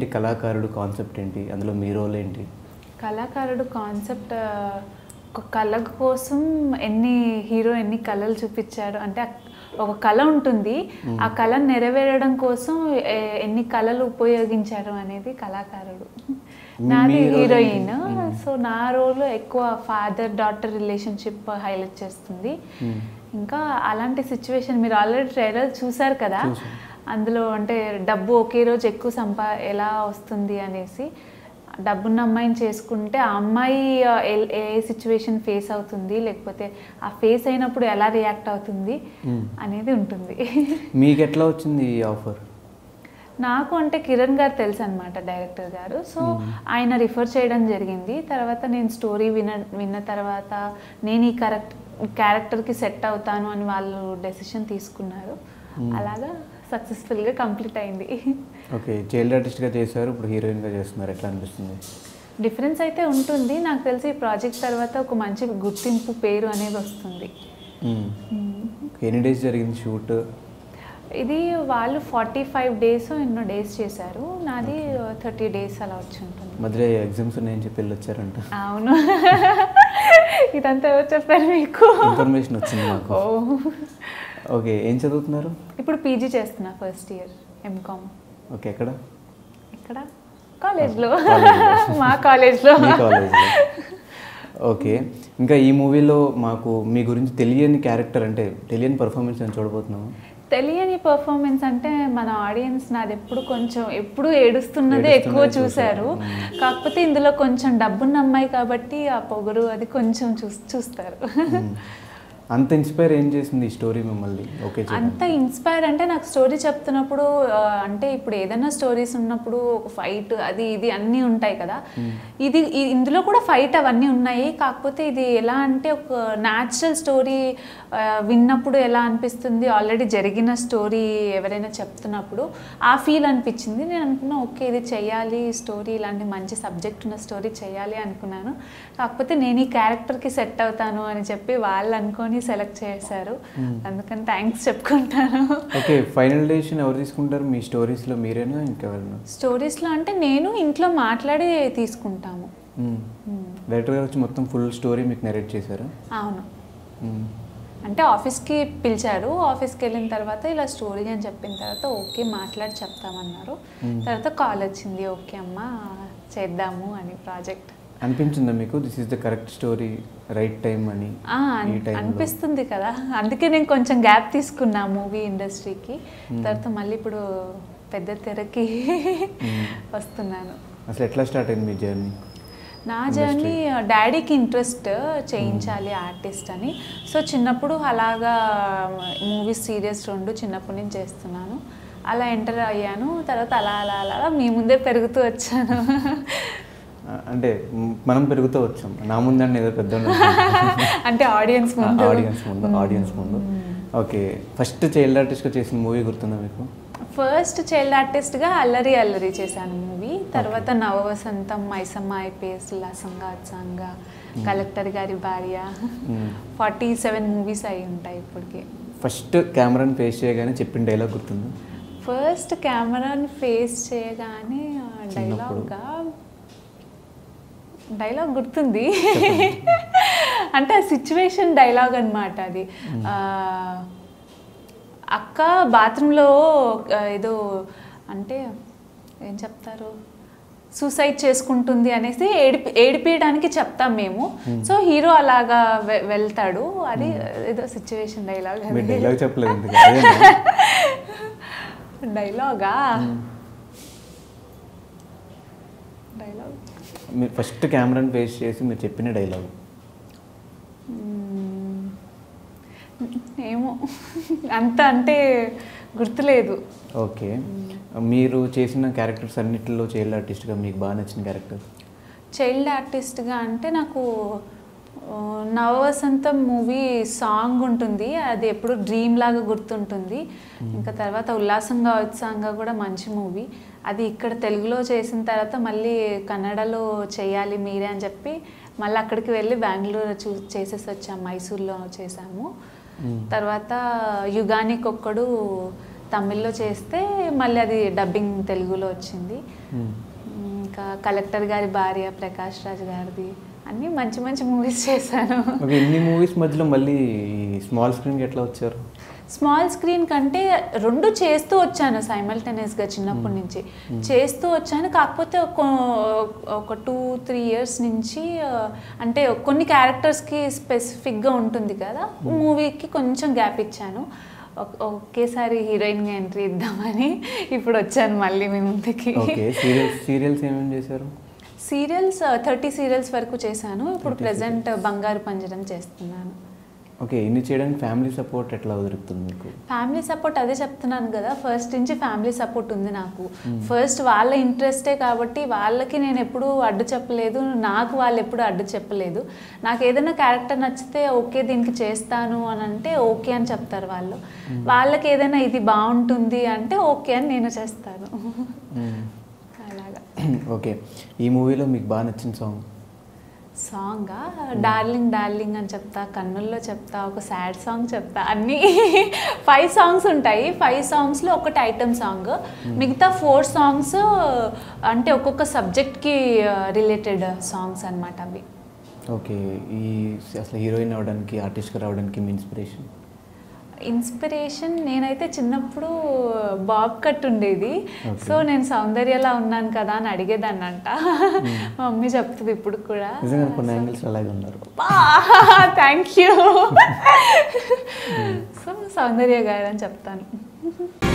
కళాకారుడు కాన్సెప్ట్ ఏంటి అందులో మీ రోల్ ఏంటి కళాకారుడు కాన్సెప్ట్ ఒక కళ కోసం ఎన్ని హీరో ఎన్ని కళలు చూపించాడు అంటే ఆ- ఒక కళ ఉంటుంది ఆ కళను నెరవేరడం కోసం ఏ- ఎన్ని కళలు ఉపయోగించారు అనేది కళాకారుడు నాది మీ role హీరోయిన్ ఏంటి? సో నా రోల్ ఎక్కువ ఫాదర్ డాటర్ రిలేషన్షిప్ హైలైట్ చేస్తుంది మ్మ్. ఇంకా అలాంటి సిచ్యువేషన్ మీరు ఆల్రెడీ ట్రైలర్ చూసారు కదా చూసాను. అందులో అంటే డబ్బు ఒకే రోజు ఎక్కువ సంపా ఎలా వస్తుంది అనేసి డబ్బున్న అమ్మాయిని చేసుకుంటే ఆ అమ్మాయి ఆ, ఎల్- ఏ సిచ్యువేషన్ ఫేస్ అవుతుంది లేకపోతే ఆ ఫేస్ అయినప్పుడు ఎలా రియాక్ట్ అవుతుంది మ్మ్. అనేది ఉంటుంది మీకు ఎట్లా వచ్చింది ఈ ఆఫర్ నాకు అంటే కిరణ్ గారు తెలుసు అనమాట డైరెక్టర్ గారు సో ఆయన రిఫర్ చేయడం జరిగింది తర్వాత నేను స్టోరీ విన విన్న తర్వాత నేను ఈ కరెక్ట్ క్యారెక్టర్కి సెట్ అవుతాను అని వాళ్ళు డెసిషన్ తీసుకున్నారు అలాగా సక్సెస్ఫుల్గా కంప్లీట్ అయింది ఓకే చైల్డ్ ఆర్టిస్ట్గా చేశారు ఇప్పుడు హీరోయిన్గా చేస్తున్నారు ఎట్లా అనిపిస్తుంది డిఫరెన్స్ అయితే ఉంటుంది నాకు తెలిసి ఈ ప్రాజెక్ట్ తర్వాత ఒక మంచి గుర్తింపు పేరు అనేది వస్తుంది మ్మ్. ఎన్ని డేస్ జరిగింది షూట్ ఇది వాళ్ళు ఫార్టీ ఫైవ్ డేస్ ఎన్నో డేస్ చేశారు నాది థర్టీ డేస్ అలా వచ్చి ఉంటుంది మధ్యలో ఎగ్జామ్స్ ఉన్నాయని చెప్పి వెళ్ళి వచ్చారంట అవును ఇదంతా ఎవరు చెప్పారు మీకు ఇన్ఫర్మేషన్ వచ్చింది మాకు ఓ ఓకే ఏం చదువుతున్నారు ఇప్పుడు పీజీ చేస్తున్నా ఫస్ట్ ఇయర్ ఎంకామ్ ఓకే ఎక్కడ ఇక్కడ కాలేజ్లో కాలేజ్లో. మా కాలేజ్లో మీ కాలేజ్లో ఓకే ఇంకా ఈ మూవీలో మాకు మీ గురించి తెలియని క్యారెక్టర్ అంటే తెలియని పర్ఫార్మెన్స్ నేను చూడబోతున్నాము తెలియని పర్ఫార్మెన్స్ అంటే మన ఆడియన్స్ నాది ఎప్పుడు కొంచెం ఎప్పుడు ఏడుస్తున్నదే ఎక్కువ ఏడుస్తున్నదే చూశారు చూశారు. కాకపోతే ఇందులో కొంచెం డబ్బున్న అమ్మాయి కాబట్టి ఆ పొగరు అది కొంచెం చూ చూస్తారు మ్మ్. అంత ఇన్స్పైర్ ఏం చేసింది ఈ స్టోరీ మిమ్మల్ని ఓకే అంత ఇన్స్పైర్ అంటే నాకు స్టోరీ చెప్తున్నప్పుడు ఆ, అంటే ఇప్పుడు ఏదైనా స్టోరీస్ ఉన్నప్పుడు ఒక ఫైట్ అది ఇది అన్నీ ఉంటాయి కదా ఇది ఇ- ఇందులో కూడా ఫైట్ అవన్నీ ఉన్నాయి కాకపోతే ఇది ఎలా అంటే ఒక న్యాచురల్ స్టోరీ విన్నప్పుడు ఎలా అనిపిస్తుంది ఆల్రెడీ జరిగిన స్టోరీ ఎవరైనా చెప్తున్నప్పుడు ఆ ఫీల్ అనిపించింది నేను అనుకున్నా ఓకే ఇది చెయ్యాలి స్టోరీ ఇలాంటి మంచి సబ్జెక్ట్ ఉన్న స్టోరీ చేయాలి అనుకున్నాను కాకపోతే నేను ఈ క్యారెక్టర్కి సెట్ అవుతాను అని చెప్పి వాళ్ళు అనుకొని సెలెక్ట్ చేశారు అందుకని థ్యాంక్స్ చెప్పుకుంటాను ఓకే ఫైనల్ డెసిషన్ ఎవరు తీసుకుంటారు మీ స్టోరీస్లో మీరేనా ఇంకెవరైనా స్టోరీస్లో అంటే నేను ఇంట్లో మాట్లాడి తీసుకుంటాము డైరెక్టర్ గారు వచ్చి మొత్తం ఫుల్ స్టోరీ మీకు నెరేట్ చేశారా అవును మ్మ్. అంటే ఆఫీస్కి పిలిచారు ఆఫీస్కి వెళ్ళిన తర్వాత ఇలా స్టోరీ అని చెప్పిన తర్వాత ఓకే మాట్లాడి చెప్తామన్నారు తర్వాత కాల్ వచ్చింది ఓకే అమ్మా చేద్దాము అని ప్రాజెక్ట్ అనిపించిందా మీకు this is the correct story right time అని ఆ, ఈ అన్- టైంలో అనిపిస్తుంది కదా అందుకే నేను కొంచెం గ్యాప్ తీసుకున్నా మూవీ ఇండస్ట్రీకి తర్వాత మళ్ళీ ఇప్పుడు పెద్ద తెరకి వస్తున్నాను అసలు ఎట్లా స్టార్ట్ అయింది మీ జర్నీ నా జర్నీ డాడీకి ఇంట్రెస్ట్ చేయించాలి ఆర్టిస్ట్ అని సో చిన్నప్పుడు అలాగా మూవీస్ సీరియల్స్ రెండు చిన్నప్పటి నుంచి చేస్తున్నాను అలా ఎంటర్ అయ్యాను తర్వాత అలా అలా అలా అలా మీ ముందే పెరుగుతూ వచ్చాను అంటే మ్, మనం పెరుగుతూ వచ్చాం నా ముందండి ఏదో పెద్ద అంటే ఆడియన్స్ ముందు ఆడియన్స్ ముందు ఆడియన్స్ ముందు ఓకే ఫస్ట్ చైల్డ్ ఆర్టిస్ట్గా చేసిన మూవీ గుర్తుందా మీకు ఫస్ట్ చైల్డ్ ఆర్టిస్ట్గా అల్లరి అల్లరి చేశాను మూవీ తర్వాత నవవసంతం మైసమ్మ ఐపీఎస్ లసంగా అత్సంగా కలెక్టర్ గారి భార్య మ్మ్. ఫార్టీ సెవెన్ మూవీస్ అయి ఉంటాయి ఇప్పటికి ఫస్ట్ కెమెరాని ఫేస్ చేయగానే చెప్పిన డైలాగ్ గుర్తుందా ఫస్ట్ కెమెరాని ఫేస్ చేయగానే డైలాగ్గా డైలాగ్ గుర్తుంది అంటే ఆ సిచ్యువేషన్ డైలాగ్ అనమాట అది ఆ, అక్క బాత్రూంలో ఏదో అంటే ఏం చెప్తారు సూసైడ్ చేసుకుంటుంది అనేసి ఏడిపి ఏడిపించడానికి చెప్తాం మేము సో హీరో అలాగా వె- వెళ్తాడు అది ఏదో సిచ్యువేషన్ డైలాగ్ మీరు అది డైలాగ్ చెప్పలేదు ఎందుకు అదేనా? డైలాగా డైలాగ్ మీరు ఫస్ట్ కెమెరాని ఫేస్ చేసి మీరు చెప్పిన డైలాగ్ మ్మ్. ఏమో అంత అంటే గుర్తులేదు ఓకే మీరు చేసిన క్యారెక్టర్స్ అన్నిటిలో చైల్డ్ ఆర్టిస్ట్గా మీకు బాగా నచ్చిన క్యారెక్టర్ చైల్డ్ ఆర్టిస్ట్గా అంటే నాకు ఆ, నవవసంతం మూవీ సాంగ్ ఉంటుంది అది ఎప్పుడు డ్రీమ్ లాగా గుర్తుంటుంది ఇంకా తర్వాత ఉల్లాసంగా ఉత్సాహంగా కూడా మంచి మూవీ అది ఇక్కడ తెలుగులో చేసిన తర్వాత మళ్ళీ కన్నడలో చేయాలి మీరే అని చెప్పి మళ్ళీ అక్కడికి వెళ్ళి బెంగళూరు చూ చేసేసి వచ్చాం మైసూర్లో చేసాము తర్వాత యుగానికొక్కడు తమిళ్లో చేస్తే మళ్ళీ అది డబ్బింగ్ తెలుగులో వచ్చింది మ్మ్. ఇంకా కలెక్టర్ గారి భార్య ప్రకాష్ రాజ్ గారిది అన్నీ మంచి మంచి మూవీస్ చేశాను ఓకే ఇన్ని మూవీస్ మధ్యలో మళ్ళీ స్మాల్ స్క్రీన్కి ఎట్లా వచ్చారు స్మాల్ స్క్రీన్ కంటే రెండు చేస్తూ వచ్చాను సైమల్టేనియస్గా చిన్నప్పటి నుంచి చేస్తూ వచ్చాను కాకపోతే ఒక ఒక టూ త్రీ ఇయర్స్ నుంచి ఆ, అంటే కొన్ని క్యారెక్టర్స్కి స్పెసిఫిక్గా ఉంటుంది కదా మూవీకి కొంచెం గ్యాప్ ఇచ్చాను ఒక్- ఒకేసారి హీరోయిన్గా ఎంట్రీ ఇద్దామని ఇప్పుడు వచ్చాను మళ్ళీ మీ ముందుకి ఓకే సీరియల్స్ సీరియల్స్ ఏమేమి చేశారు సీరియల్స్ థర్టీ సీరియల్స్ వరకు చేశాను ఇప్పుడు ప్రజెంట్ బంగారు పంజరం చేస్తున్నాను ఓకే ఇన్ని చేయడానికి ఫ్యామిలీ సపోర్ట్ ఎట్లా దొరుకుతుంది మీకు ఫ్యామిలీ సపోర్ట్ అదే చెప్తున్నాను కదా ఫస్ట్ నుంచి ఫ్యామిలీ సపోర్ట్ ఉంది నాకు ఫస్ట్ వాళ్ళ ఇంట్రెస్టే కాబట్టి వాళ్ళకి నేను ఎప్పుడూ అడ్డు చెప్పలేదు నాకు వాళ్ళు ఎప్పుడు అడ్డు చెప్పలేదు నాకు ఏదైనా క్యారెక్టర్ నచ్చితే ఓకే దీనికి చేస్తాను అని అంటే ఓకే అని చెప్తారు వాళ్ళు వాళ్ళకి ఏదైనా ఇది బాగుంటుంది అంటే ఓకే అని నేను చేస్తాను మ్మ్. అలాగా ఓకే ఈ మూవీలో మీకు బాగా నచ్చిన సాంగ్ సాంగ్ డార్లింగ్ డార్లింగ్ అని చెప్తా కన్నుల్లో చెప్తా ఒక సాడ్ సాంగ్ చెప్తా అన్నీ ఫైవ్ సాంగ్స్ ఉంటాయి ఫైవ్ సాంగ్స్లో ఒకటి ఐటమ్ సాంగ్ మిగతా ఫోర్ సాంగ్స్ అంటే ఒక్కొక్క సబ్జెక్ట్కి రిలేటెడ్ సాంగ్స్ అన్నమాట అవి ఓకే ఈ అసలు హీరోయిన్ అవ్వడానికి ఆర్టిస్ట్గా రావడానికి మీ ఇన్స్పిరేషన్ ఇన్స్పిరేషన్ నేనైతే చిన్నప్పుడు బాబ్ కట్ ఉండేది Okay. సో నేను సౌందర్యలా ఉన్నాను కదా అని అడిగేదాన్ని అంట మా మమ్మీ చెప్తుంది ఇప్పుడు కూడా నిజంగా కొన్ని యాంగిల్స్ అలాగే ఉన్నారు థ్యాంక్ యూ సో సౌందర్య గారు అని చెప్తాను